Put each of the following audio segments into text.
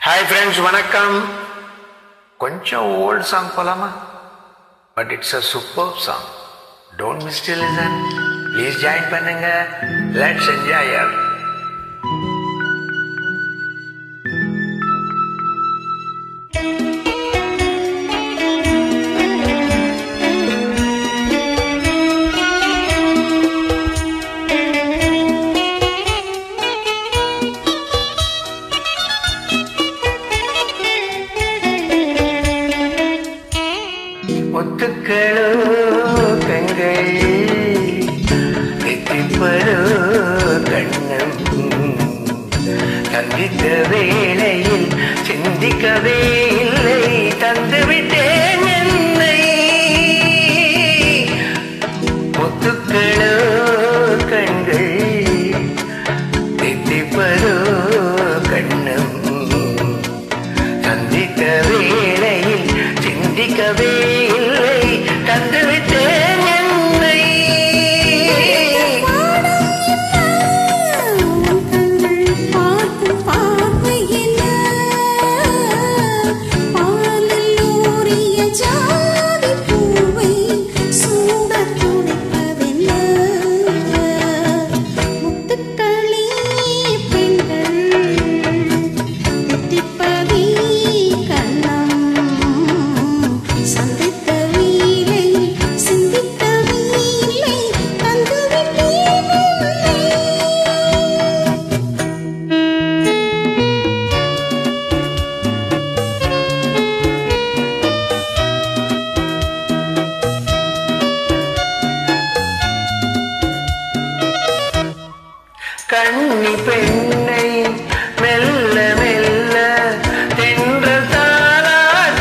hi friends வணக்கம் கொஞ்சம் old song போலாமா but it's a super song don't miss to listen please join பண்ணுங்க let's enjoy யார் முத்துக்களோ கண்கள் எத்திப்பரோ கண்ணம் சந்தித்த வேளையில் சிந்திக்கவே இல்லை தந்துவிட்டேன் என்னை முத்துக்களோ கண்கள் எத்திப்பரோ கண்ணம் சந்தித்த வேளையில் சிந்திக்கவே இல்லை தந்துவிட்டேன் என்னை சந்தித்த வீலை சிந்தித்த வீலை தந்துவிட்டேன் என்னை கண்ணி பெண்ணை மெல்ல மெல்ல தென்ற தாளாட்ட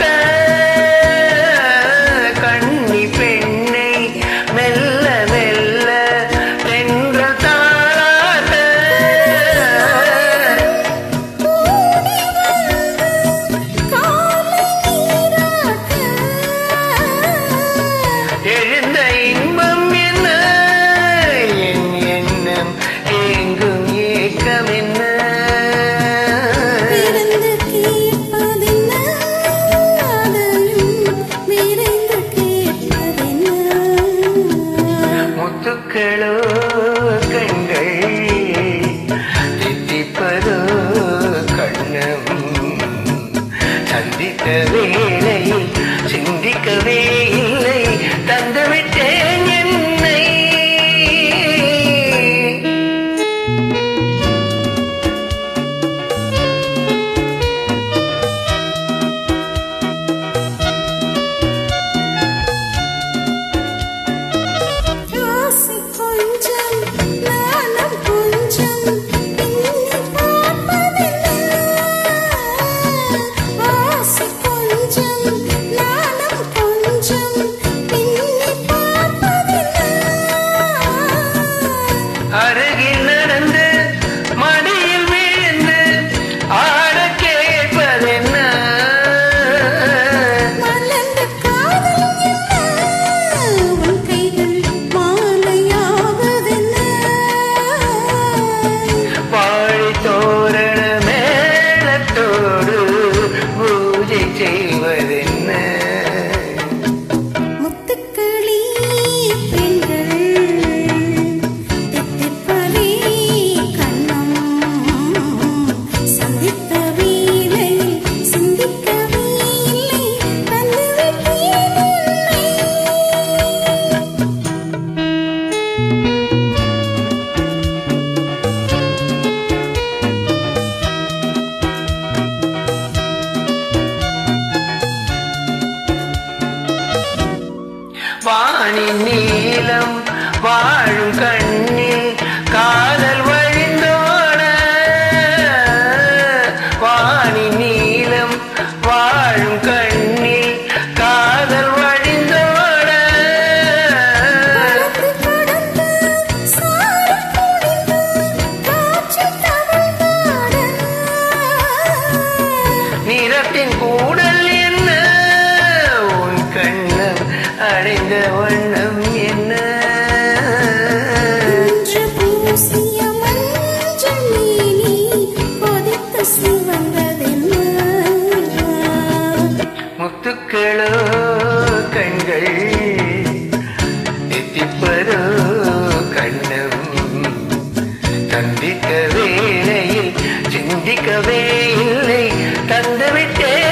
கண்ணி பெண்ணை மெல்ல மெல்ல தென்ற தாளாட்ட எழுந்த இன்பம் என்ன என் எண்ணம் எங்கும் ஏக்கம் என்ன முத்துக்களோ கண்கள் தித்திப்பதோ கண்ணம் சந்தித்த வேளையில் சிந்திக்கவே இல்லை தந்துவிட்டேன் என்னை கொஞ்சம் நாணம் கொஞ்சம் பின்னி பார்ப்பதில்லை ஆசை கொஞ்சம் நாணம் கொஞ்சம் பின்னி பார்ப்பதில்லை அருகில் நடந்து மடியில் விழுந்து ஆட கேட்பதென்ன மலர்ந்த காதல் என்ன உன் கைகள் மாலையாவதென்ன வாழை தோரண மேளத்தோடு பூஜை செய்வதென்ன முத்துக்களி பெண்கள் தித்திப்பதே கண்ணம் சந்தித்த வீலை சிந்திக்கவே இல்லை தந்துவிட்டேன் என்னை வானின் நீலம் வாழும் கண்ணில் காதல் வழிந்தோட வானின் நீலம் வாழும் கண்ணில் காதல் வழிந்தோட கடந்து சாரி பொழிந்து காற்று தவழ்ந்தாட நிறத்தின் கூடல் என்ன உன் கண்ணம் அடைந்த வண்ணம் என்ன இன்று பூசிய மஞ்சள் மேனி கொதித்து சிவந்ததென்ன சிந்திக்கவே இல்லை தந்துவிட்டேன்